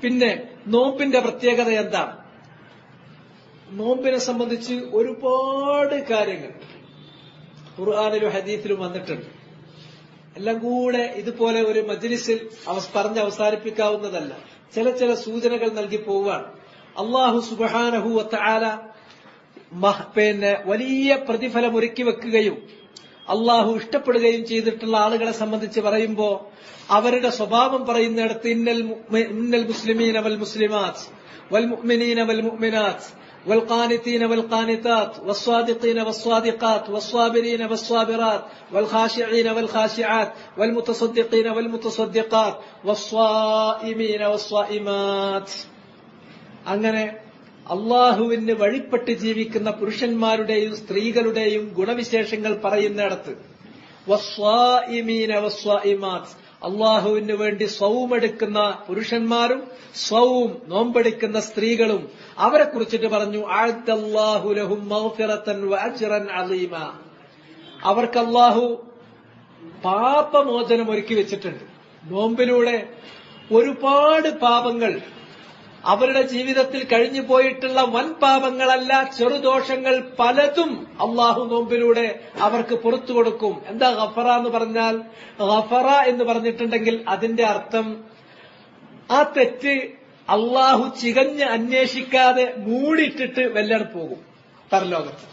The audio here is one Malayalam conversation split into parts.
പിന്നെ നോമ്പിന്റെ പ്രത്യേകത എന്താണ് നോമ്പിനെ സംബന്ധിച്ച് ഒരുപാട് കാര്യങ്ങൾ ഖുർആാനിലും ഹദീത്തിലും വന്നിട്ടുണ്ട് എല്ലാം കൂടെ ഇതുപോലെ ഒരു മജ്ലിസിൽ അവ- പറഞ്ഞ് അവസാനിപ്പിക്കാവുന്നതല്ല ചില ചില സൂചനകൾ നൽകി പോവുകയാണ് അള്ളാഹു സുബാനഹു വത്താല പിന്നെ വലിയ പ്രതിഫലം ഒരുക്കി വെക്കുകയും അള്ളാഹു ഇഷ്ടപ്പെടുകയും ചെയ്തിട്ടുള്ള ആളുകളെ സംബന്ധിച്ച് പറയുമ്പോ അവരുടെ സ്വഭാവം പറയുന്നിടത്ത് ഇന്നൽ മുഅ്മി- ഇന്നൽ മുസ്ലിമീന വൽ മുസ്ലിമാത്ത് വൽ മുഅ്മിനീന വൽ മുഅ്മിനാത്ത് والقانتين والقانتات والصادقين والصادقات والصابرين والصابرات والخاشعين والخاشعات والمتصدقين والمتصدقات والصائمين والصائمات അങ്ങനെ അള്ളാഹുവിന് വഴിപ്പെട്ട് ജീവിക്കുന്ന പുരുഷന്മാരുടെയും സ്ത്രീകളുടെയും ഗുണവിശേഷങ്ങൾ പറയുന്നിടത്ത് വസ്വാഇമീന വസ്വാഇമാത്ത് അള്ളാഹുവിന് വേണ്ടി സ്വവുമെടുക്കുന്ന പുരുഷന്മാരും സ്വവും നോമ്പെടുക്കുന്ന സ്ത്രീകളും അവരെ കുറിച്ചിട്ട് പറഞ്ഞു ആഴ്ത്തല്ലാഹു ലഹും മഗ്ഫിറത്തൻ വഅജ്റൻ അലീമ അവർക്ക് അള്ളാഹു പാപമോചനം ഒരുക്കി വെച്ചിട്ടുണ്ട് നോമ്പിലൂടെ ഒരുപാട് പാപങ്ങൾ അവരുടെ ജീവിതത്തിൽ കഴിഞ്ഞു പോയിട്ടുള്ള വൻ പാപങ്ങളല്ല ചെറുദോഷങ്ങൾ പലതും അള്ളാഹു നോമ്പിലൂടെ അവർക്ക് പുറത്തു കൊടുക്കും എന്താ ഗഫറ എന്ന് പറഞ്ഞാൽ ഗഫറ എന്ന് പറഞ്ഞിട്ടുണ്ടെങ്കിൽ അതിന്റെ അർത്ഥം ആ തെറ്റ് അള്ളാഹു ചികഞ്ഞ് അന്വേഷിക്കാതെ മൂടിയിട്ടിട്ട് വെല്ലട് പോകും പരലോകത്ത്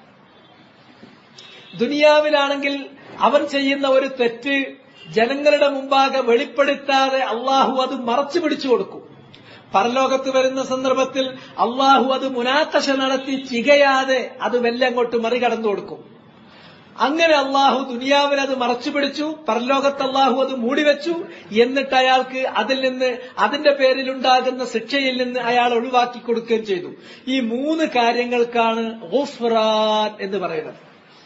ദുനിയാവിലാണെങ്കിൽ അവൻ ചെയ്യുന്ന ഒരു തെറ്റ് ജനങ്ങളുടെ മുമ്പാകെ വെളിപ്പെടുത്താതെ അള്ളാഹു അത് മറച്ചു പിടിച്ചു കൊടുക്കും പരലോകത്ത് വരുന്ന സന്ദർഭത്തിൽ അള്ളാഹു അത് മുനാക്കശ നടത്തി ചികയാതെ അത് വെല്ലം അങ്ങോട്ട് മറികടന്നു കൊടുക്കും അങ്ങനെ അള്ളാഹു ദുനിയാവിൽ അത് മറച്ചു പിടിച്ചു പരലോകത്ത് അള്ളാഹു അത് മൂടിവെച്ചു എന്നിട്ട് അയാൾക്ക് അതിൽ നിന്ന് അതിന്റെ പേരിലുണ്ടാകുന്ന ശിക്ഷയിൽ നിന്ന് അയാൾ ഒഴിവാക്കി കൊടുക്കുകയും ചെയ്തു ഈ മൂന്ന് കാര്യങ്ങൾക്കാണ് ഗുഫ്റാൻ എന്ന് പറയുന്നത്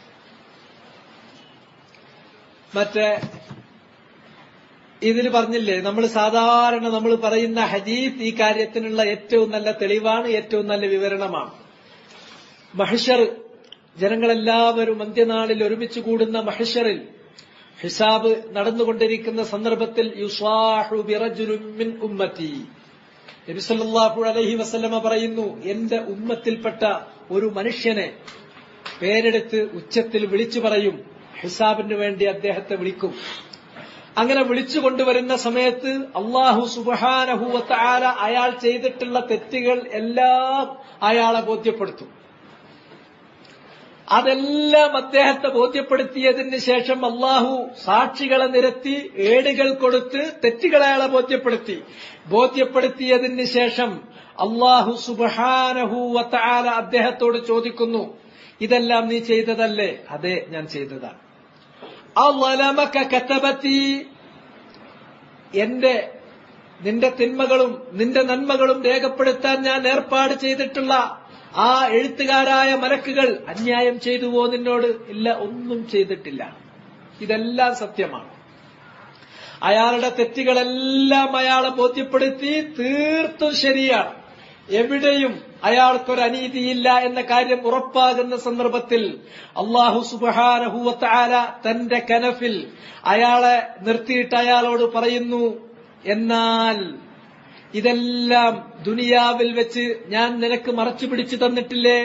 മറ്റേ ഇതിൽ പറഞ്ഞില്ലേ നമ്മൾ സാധാരണ നമ്മൾ പറയുന്ന ഹദീസ് ഈ കാര്യത്തിനുള്ള ഏറ്റവും നല്ല തെളിവാണ് ഏറ്റവും നല്ല വിവരണമാണ് മഹിഷർ ജനങ്ങളെല്ലാവരും അന്ത്യനാളിൽ ഒരുമിച്ച് കൂടുന്ന മഹിഷറിൽ ഹിസാബ് നടന്നുകൊണ്ടിരിക്കുന്ന സന്ദർഭത്തിൽ യുസ്വാഹു ബിറജുലുൻ മിൻ ഉമ്മത്തി നബി സല്ലല്ലാഹു അലൈഹി വസല്ലമ പറയുന്നു എന്റെ ഉമ്മത്തിൽപ്പെട്ട ഒരു മനുഷ്യനെ പേരെടുത്ത് ഉച്ചത്തിൽ വിളിച്ചു പറയും ഹിസാബിന് വേണ്ടി അദ്ദേഹത്തെ വിളിക്കും അങ്ങനെ വിളിച്ചു കൊണ്ടുവരുന്ന സമയത്ത് അള്ളാഹു സുബാനഹുവത്താര അയാൾ ചെയ്തിട്ടുള്ള തെറ്റുകൾ എല്ലാം അയാളെ ബോധ്യപ്പെടുത്തും അതെല്ലാം അദ്ദേഹത്തെ ബോധ്യപ്പെടുത്തിയതിന് ശേഷം അള്ളാഹു സാക്ഷികളെ നിരത്തി ഏടുകൾ കൊടുത്ത് തെറ്റുകളെ അയാളെ ബോധ്യപ്പെടുത്തി ബോധ്യപ്പെടുത്തിയതിന് ശേഷം അള്ളാഹു സുബാനഹുവത്താര അദ്ദേഹത്തോട് ചോദിക്കുന്നു ഇതെല്ലാം നീ ചെയ്തതല്ലേ അതെ ഞാൻ ചെയ്തതാണ് അളമക കത്തബത്തി എന്റെ നിന്റെ തിന്മകളും നിന്റെ നന്മകളും രേഖപ്പെടുത്താൻ ഞാൻ ഏർപ്പാട് ചെയ്തിട്ടുള്ള ആ എഴുത്തുകാരായ മലക്കുകൾ അന്യായം ചെയ്തുവോ നിന്നോട് ഇല്ല ഒന്നും ചെയ്തിട്ടില്ല ഇതെല്ലാം സത്യമാണ് അയാളുടെ തെറ്റുകളെല്ലാം അയാളെ ബോധ്യപ്പെടുത്തി തീർത്തും ശരിയാണ് എവിടെയും അയാൾക്കൊരു അനീതിയില്ല എന്ന കാര്യം ഉറപ്പാകുന്ന സന്ദർഭത്തിൽ അള്ളാഹു സുബാനഹുവത്താല തന്റെ കനഫിൽ അയാളെ നിർത്തിയിട്ട് അയാളോട് പറയുന്നു എന്നാൽ ഇതെല്ലാം ദുനിയാവിൽ വെച്ച് ഞാൻ നിനക്ക് മറച്ചു പിടിച്ചു തന്നിട്ടില്ലേ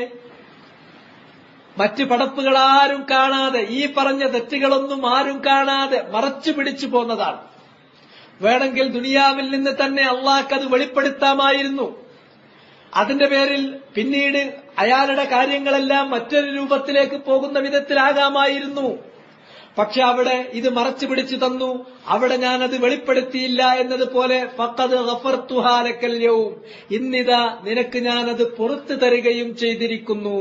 മറ്റ് പടപ്പുകൾ ആരും കാണാതെ ഈ പറഞ്ഞ തെറ്റുകളൊന്നും ആരും കാണാതെ മറച്ചു പിടിച്ചു പോന്നതാണ് വേണമെങ്കിൽ ദുനിയാവിൽ നിന്ന് തന്നെ അള്ളാഹ്ക്കത് വെളിപ്പെടുത്താമായിരുന്നു അതിന്റെ പേരിൽ പിന്നീട് അയാളുടെ കാര്യങ്ങളെല്ലാം മറ്റൊരു രൂപത്തിലേക്ക് പോകുന്ന വിധത്തിലാകാമായിരുന്നു പക്ഷെ അവിടെ ഇത് മറച്ചു പിടിച്ചു തന്നു അവിടെ ഞാനത് വെളിപ്പെടുത്തിയില്ല എന്നതുപോലെ ഫക്കത് ഗഫർത്തുഹാലക്കല്യവും ഇന്നിതാ നിനക്ക് ഞാനത് പുറത്തു തരികയും ചെയ്തിരിക്കുന്നു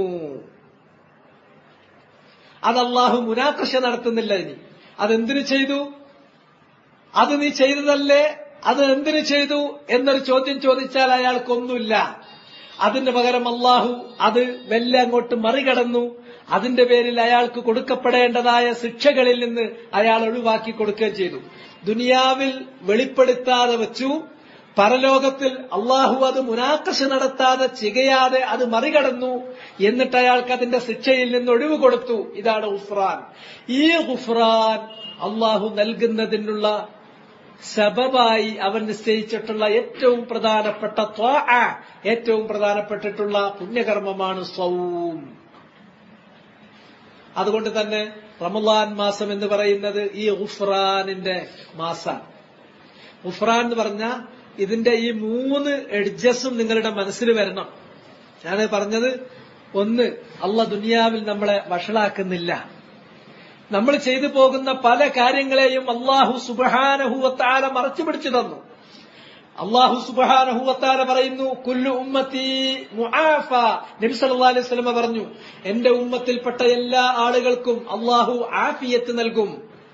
അത് അള്ളാഹു മുനാകർഷ നടത്തുന്നില്ല ഇനി അതെന്തിനു ചെയ്തു അത് നീ ചെയ്തതല്ലേ അത് എന്തിനു ചെയ്തു എന്നൊരു ചോദ്യം ചോദിച്ചാൽ അയാൾക്കൊന്നുമില്ല അതിന് പകരം അള്ളാഹു അത് മെല്ലെ അങ്ങോട്ട് മറികടന്നു അതിന്റെ പേരിൽ അയാൾക്ക് കൊടുക്കപ്പെടേണ്ടതായ ശിക്ഷകളിൽ നിന്ന് അയാൾ ഒഴിവാക്കി കൊടുക്കുകയും ചെയ്തു ദുനിയാവിൽ വെളിപ്പെടുത്താതെ വെച്ചു പരലോകത്തിൽ അള്ളാഹു അത് മുനാക്കശ നടത്താതെ ചികയാതെ അത് മറികടന്നു എന്നിട്ട് അയാൾക്ക് അതിന്റെ ശിക്ഷയിൽ നിന്ന് ഒഴിവ് കൊടുത്തു ഇതാണ് ഗുഫ്രാൻ ഈ ഗുഫ്രാൻ അള്ളാഹു നൽകുന്നതിനുള്ള സബബായി അവൻ നിശ്ചയിച്ചിട്ടുള്ള ഏറ്റവും പ്രധാനപ്പെട്ട ത്വാഅ, ഏറ്റവും പ്രധാനപ്പെട്ടിട്ടുള്ള പുണ്യകർമ്മമാണ് സൗം അതുകൊണ്ട് തന്നെ റമലാൻ മാസം എന്ന് പറയുന്നത് ഈ ഉഫ്രാനിന്റെ മാസാണ് ഉഫ്രാൻ എന്ന് പറഞ്ഞ ഇതിന്റെ ഈ മൂന്ന് എഡ്ജസും നിങ്ങളുടെ മനസ്സിൽ വരണം ഞാൻ പറഞ്ഞത് ഒന്ന് അള്ള ദുനിയാവിൽ നമ്മളെ വഷളാക്കുന്നില്ല നമ്മൾ ചെയ്തു പോകുന്ന പല കാര്യങ്ങളെയും അള്ളാഹു സുബഹാനഹുവത്താല മറച്ചു പിടിച്ചു തന്നു അള്ളാഹു സുബഹാനഹുവത്താല പറയുന്നു കുല്ലു ഉമ്മത്തി മുആഫ നബി സല്ലല്ലാഹു അലൈഹി വസല്ലമ പറഞ്ഞു എന്റെ ഉമ്മത്തിൽപ്പെട്ട എല്ലാ ആളുകൾക്കും അള്ളാഹു ആഫിയത്ത് നൽകും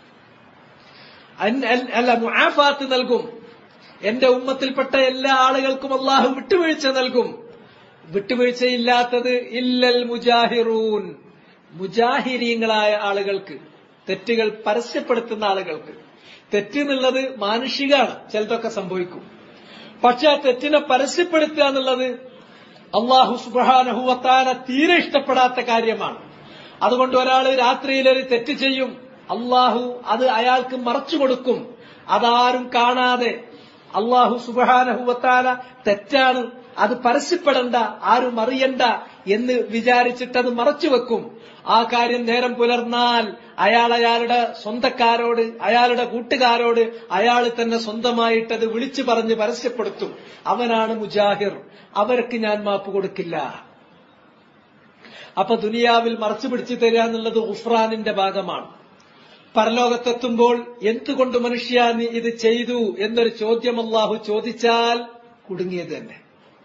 അൻ- അൽ- അല്ല മുആഫാത്ത് നൽകും എന്റെ ഉമ്മത്തിൽപ്പെട്ട എല്ലാ ആളുകൾക്കും അള്ളാഹു വിട്ടുവീഴ്ച നൽകും വിട്ടുവീഴ്ചയില്ലാത്തത് ഇല്ലൽ മുജാഹിറൂൻ മുജാഹിരീങ്ങളായ ആളുകൾക്ക് തെറ്റുകൾ പരസ്യപ്പെടുത്തുന്ന ആളുകൾക്ക് തെറ്റ് എന്നുള്ളത് മാനുഷികമാണ് ചിലതൊക്കെ സംഭവിക്കും പക്ഷെ ആ തെറ്റിനെ പരസ്യപ്പെടുത്തുക എന്നുള്ളത് അള്ളാഹു സുബാനഹുവത്താന തീരെ ഇഷ്ടപ്പെടാത്ത കാര്യമാണ് അതുകൊണ്ട് ഒരാൾ രാത്രിയിൽ ഒരു തെറ്റ് ചെയ്യും അള്ളാഹു അത് അയാൾക്ക് മറച്ചു കൊടുക്കും അതാരും കാണാതെ അള്ളാഹു സുബാനഹുവത്താല തെറ്റാണ് അത് പരസ്യപ്പെടണ്ട ആരും അറിയണ്ട എന്ന് വിചാരിച്ചിട്ട് അത് മറച്ചു വെക്കും ആ കാര്യം നേരം പുലർന്നാൽ അയാൾ അയാളുടെ സ്വന്തക്കാരോട് അയാളുടെ കൂട്ടുകാരോട് അയാൾ തന്നെ സ്വന്തമായിട്ടത് വിളിച്ചു പറഞ്ഞ് പരസ്യപ്പെടുത്തും അവനാണ് മുജാഹിർ അവർക്ക് ഞാൻ മാപ്പ് കൊടുക്കില്ല അപ്പൊ ദുനിയാവിൽ മറച്ചു പിടിച്ചു തരിക എന്നുള്ളത് ഉഫ്രാനിന്റെ ഭാഗമാണ് പരലോകത്തെത്തുമ്പോൾ എന്തുകൊണ്ട് മനുഷ്യ നീ ഇത് ചെയ്തു എന്നൊരു ചോദ്യം അള്ളാഹു ചോദിച്ചാൽ കുടുങ്ങിയത് തന്നെ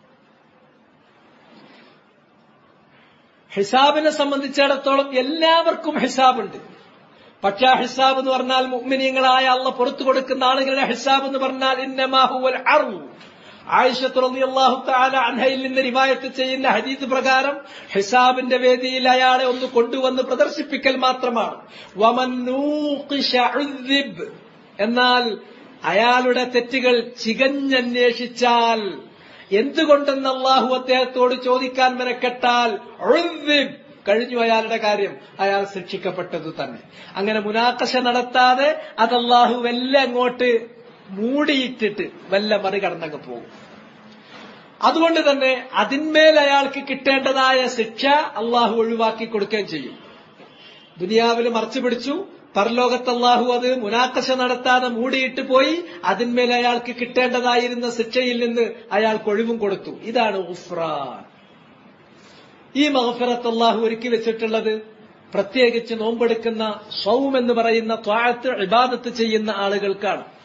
ഹിസാബിനെ സംബന്ധിച്ചിടത്തോളം എല്ലാവർക്കും ഹിസാബുണ്ട് പക്ഷെ ആ ഹിസാബ് എന്ന് പറഞ്ഞാൽ മുഅ്മിനീങ്ങളായ അള്ള പുറത്തു കൊടുക്കുന്ന ആളുകളുടെ ഹിസാബ് എന്ന് പറഞ്ഞാൽ ഇന്നമാഹുവൽ അറു ആയിഷത്ത് റളിയല്ലാഹു തആല അൻഹയിൽ നിന്ന് റിവായത്ത് ചെയ്യുന്ന ഹദീസ് പ്രകാരം ഹിസാബിന്റെ വേദിയിൽ അയാളെ ഒന്ന് കൊണ്ടുവന്ന് പ്രദർശിപ്പിക്കൽ മാത്രമാണ് വമൻ നൂഖിശ ഉദ്ദിബ്. എന്നാൽ അയാളുടെ തെറ്റുകൾ ചികഞ്ഞന്വേഷിച്ചാൽ എന്തുകൊണ്ടെന്ന് അള്ളാഹു അദ്ദേഹത്തോട് ചോദിക്കാൻ മെനക്കെട്ടാൽ ഉദ്ദിബ്. കഴിഞ്ഞു അയാളുടെ കാര്യം അയാൾ ശിക്ഷിക്കപ്പെട്ടത് തന്നെ അങ്ങനെ മുനാക്കശ നടത്താതെ അത് അള്ളാഹു വല്ല അങ്ങോട്ട് മൂടിയിട്ടിട്ട് വല്ല മറികടന്നങ്ങ് പോകും അതുകൊണ്ട് തന്നെ അതിന്മേൽ അയാൾക്ക് കിട്ടേണ്ടതായ ശിക്ഷ അള്ളാഹു ഒഴിവാക്കി കൊടുക്കുകയും ചെയ്യും ദുനിയാവിൽ മറച്ചു പിടിച്ചു പരലോകത്ത് അള്ളാഹു അത് മുനാക്കശ നടത്താതെ മൂടിയിട്ട് പോയി അതിന്മേൽ അയാൾക്ക് കിട്ടേണ്ടതായിരുന്ന ശിക്ഷയിൽ നിന്ന് അയാൾക്ക് ഒഴിവും കൊടുത്തു ഇതാണ് ഉഫ്രാൻ ഈ മഹഫിറത്ത് അള്ളാഹു ഒരുക്കി വെച്ചിട്ടുള്ളത് പ്രത്യേകിച്ച് നോമ്പെടുക്കുന്ന സൗം എന്ന് പറയുന്ന ത്വാഴത്ത് ഇബാദത്ത് ചെയ്യുന്ന ആളുകൾക്കാണ്